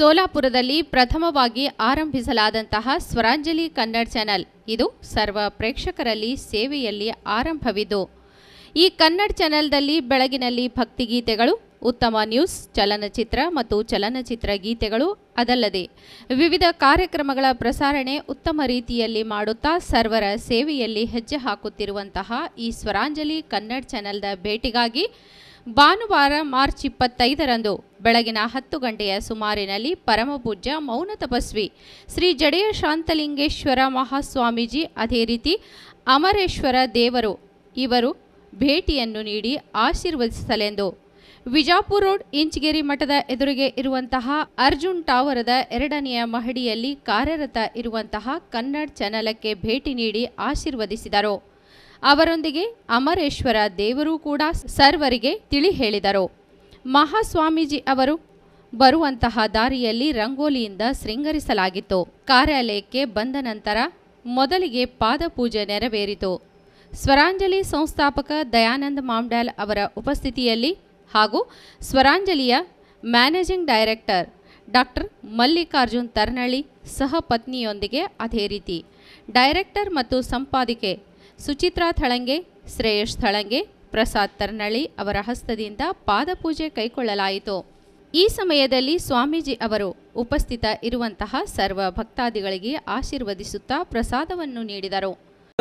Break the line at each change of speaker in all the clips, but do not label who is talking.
ಸೋಲಾಪುರದಲ್ಲಿ ಪ್ರಥಮವಾಗಿ ಆರಂಭಿಸಲಾದಂತಹ ಸ್ವರಾಂಜಲಿ ಕನ್ನಡ ಚಾನೆಲ್ ಇದು ಸರ್ವ ಪ್ರೇಕ್ಷಕರಲ್ಲಿ ಸೇವೆಯಲ್ಲಿ ಆರಂಭವಿದ್ದು ಈ ಕನ್ನಡ ಚಾನೆಲ್ದಲ್ಲಿ ಬೆಳಗಿನಲ್ಲಿ ಭಕ್ತಿಗೀತೆಗಳು ಉತ್ತಮ ನ್ಯೂಸ್ ಚಲನಚಿತ್ರ ಮತ್ತು ಚಲನಚಿತ್ರ ಗೀತೆಗಳು ಅದಲ್ಲದೆ ವಿವಿಧ ಕಾರ್ಯಕ್ರಮಗಳ ಪ್ರಸಾರಣೆ ಉತ್ತಮ ರೀತಿಯಲ್ಲಿ ಮಾಡುತ್ತಾ ಸರ್ವರ ಸೇವೆಯಲ್ಲಿ ಹೆಜ್ಜೆ ಹಾಕುತ್ತಿರುವಂತಹ ಈ ಸ್ವರಾಂಜಲಿ ಕನ್ನಡ ಚಾನೆಲ್ದ ಭೇಟಿಗಾಗಿ ಭಾನುವಾರ ಮಾರ್ಚ್ ಇಪ್ಪತ್ತೈದರಂದು ಬೆಳಗಿನ ಹತ್ತು ಗಂಟೆಯ ಸುಮಾರಿನಲ್ಲಿ ಪರಮಪೂಜ್ಯ ಮೌನ ತಪಸ್ವಿ ಶ್ರೀ ಜಡೆಯ ಶಾಂತಲಿಂಗೇಶ್ವರ ಮಹಾಸ್ವಾಮೀಜಿ ಅದೇ ರೀತಿ ಅಮರೇಶ್ವರ ದೇವರು ಇವರು ಭೇಟಿಯನ್ನು ನೀಡಿ ಆಶೀರ್ವದಿಸಲೆಂದು ವಿಜಾಪುರ ರೋಡ್ ಇಂಚಗೇರಿ ಮಠದ ಎದುರಿಗೆ ಇರುವಂತಹ ಅರ್ಜುನ್ ಟಾವರದ ಎರಡನೆಯ ಮಹಡಿಯಲ್ಲಿ ಕಾರ್ಯರತ ಇರುವಂತಹ ಕನ್ನಡ ಚಾನಲಕ್ಕೆ ಭೇಟಿ ನೀಡಿ ಆಶೀರ್ವದಿಸಿದರು ಅವರೊಂದಿಗೆ ಅಮರೇಶ್ವರ ದೇವರು ಕೂಡ ಸರ್ವರಿಗೆ ತಿಳಿ ಹೇಳಿದರು ಮಹಾಸ್ವಾಮೀಜಿ ಅವರು ಬರುವಂತಹ ದಾರಿಯಲ್ಲಿ ರಂಗೋಲಿಯಿಂದ ಶೃಂಗರಿಸಲಾಗಿತ್ತು ಕಾರ್ಯಾಲಯಕ್ಕೆ ಬಂದ ನಂತರ ಮೊದಲಿಗೆ ಪಾದಪೂಜೆ ನೆರವೇರಿತು ಸ್ವರಾಂಜಲಿ ಸಂಸ್ಥಾಪಕ ದಯಾನಂದ ಮಾಮ್ಡ್ಯಾಲ್ ಅವರ ಉಪಸ್ಥಿತಿಯಲ್ಲಿ ಹಾಗೂ ಸ್ವರಾಂಜಲಿಯ managing director doctor Mallikarjun Tarnalli ಸಹ ಪತ್ನಿಯೊಂದಿಗೆ ಅದೇ ರೀತಿ ಡೈರೆಕ್ಟರ್ ಮತ್ತು ಸಂಪಾದಿಕೆ ಸುಚಿತ್ರಾ ಥಳಂಗೆ ಶ್ರೇಯಸ್ ಥಳಂಗೆ ಪ್ರಸಾದ್ ತರ್ನಳ್ಳಿ ಅವರ ಹಸ್ತದಿಂದ ಪಾದಪೂಜೆ ಕೈಗೊಳ್ಳಲಾಯಿತು ಈ ಸಮಯದಲ್ಲಿ ಸ್ವಾಮೀಜಿ ಅವರು ಉಪಸ್ಥಿತ ಇರುವಂತಹ ಸರ್ವ ಭಕ್ತಾದಿಗಳಿಗೆ ಆಶೀರ್ವದಿಸುತ್ತಾ ಪ್ರಸಾದವನ್ನು ನೀಡಿದರು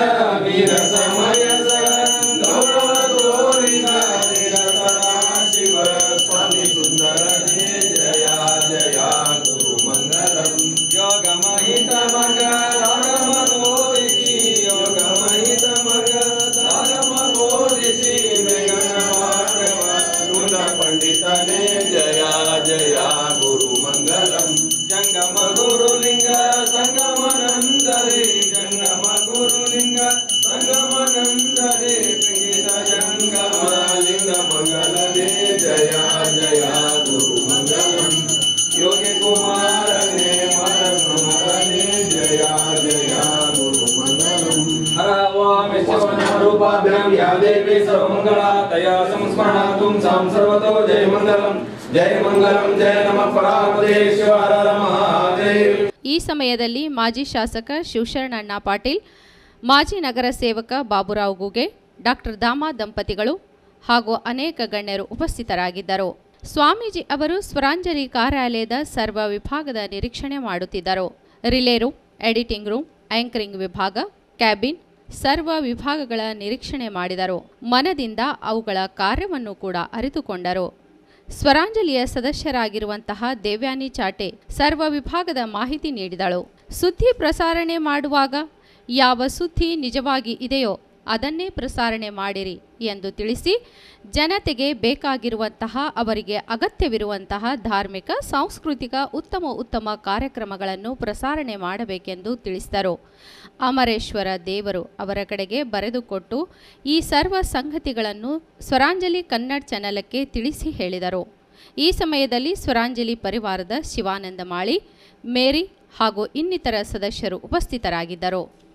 पंडितने जया जया गुरु मंगलम जंगम गुरुलिंग संगमनंदरे जंगम गुरुलिंग संगमनंदरे पिंगित जंगम लिंग मंगलने जया जया गुरु मंगलम योगी कुमार ने मर समरने जया जया गुरु मंगलम रूपाभ्याम या देवी सर्वमंगला तया संस्मरणातुं सां सर्वतो जय मंगलम जय मंगलम जय नमः परापदेश्वर महादेव
ಈ ಸಮಯದಲ್ಲಿ ಮಾಜಿ ಶಾಸಕ ಶಿವಶರಣಣ್ಣ ಪಾಟೀಲ್ ಮಾಜಿ ನಗರ ಸೇವಕ ಬಾಬುರಾವ್ ಗುಗೆ ಡಾಕ್ಟರ್ ದಾಮ ದಂಪತಿಗಳು ಹಾಗೂ ಅನೇಕ ಗಣ್ಯರು ಉಪಸ್ಥಿತರಾಗಿದ್ದರು ಸ್ವಾಮೀಜಿ ಅವರು ಸ್ವರಾಂಜಲಿ ಕಾರ್ಯಾಲಯದ ಸರ್ವ ವಿಭಾಗದ ನಿರೀಕ್ಷಣೆ ಮಾಡುತ್ತಿದ್ದರು relay room editing room anchoring ವಿಭಾಗ ಕ್ಯಾಬಿನ್ ಸರ್ವ ವಿಭಾಗಗಳ ನಿರೀಕ್ಷಣೆ ಮಾಡಿದರು ಮನದಿಂದ ಅವುಗಳ ಕಾರ್ಯವನ್ನು ಕೂಡ ಅರಿತುಕೊಂಡರು ಸ್ವರಾಂಜಲಿಯ ಸದಸ್ಯರಾಗಿರುವಂತಹ ದೇವ್ಯಾನಿ ಚಾಟೆ ಸರ್ವ ವಿಭಾಗದ ಮಾಹಿತಿ ನೀಡಿದಳು ಸುದ್ದಿ ಪ್ರಸಾರಣೆ ಮಾಡುವಾಗ ಯಾವ ಸುದ್ದಿ ನಿಜವಾಗಿ ಇದೆಯೋ ಅದನ್ನೇ ಪ್ರಸಾರಣೆ ಮಾಡಿರಿ ಎಂದು ತಿಳಿಸಿ ಜನತೆಗೆ ಬೇಕಾಗಿರುವಂತಹ ಅವರಿಗೆ ಅಗತ್ಯವಿರುವಂತಹ ಧಾರ್ಮಿಕ ಸಾಂಸ್ಕೃತಿಕ ಉತ್ತಮ ಉತ್ತಮ ಕಾರ್ಯಕ್ರಮಗಳನ್ನು ಪ್ರಸಾರಣೆ ಮಾಡಬೇಕೆಂದು ತಿಳಿಸಿದರು ಅಮರೇಶ್ವರ ದೇವರು ಅವರ ಕಡೆಗೆ ಬರೆದುಕೊಟ್ಟು ಈ ಸರ್ವ ಸಂಗತಿಗಳನ್ನು ಸ್ವರಾಂಜಲಿ ಕನ್ನಡ ಚಾನಲಕ್ಕೆ ತಿಳಿಸಿ ಹೇಳಿದರು ಈ ಸಮಯದಲ್ಲಿ ಸ್ವರಾಂಜಲಿ ಪರಿವಾರದ ಶಿವಾನಂದ ಮಾಳಿ ಮೇರಿ ಹಾಗೂ ಇನ್ನಿತರ ಸದಸ್ಯರು ಉಪಸ್ಥಿತರಾಗಿದ್ದರು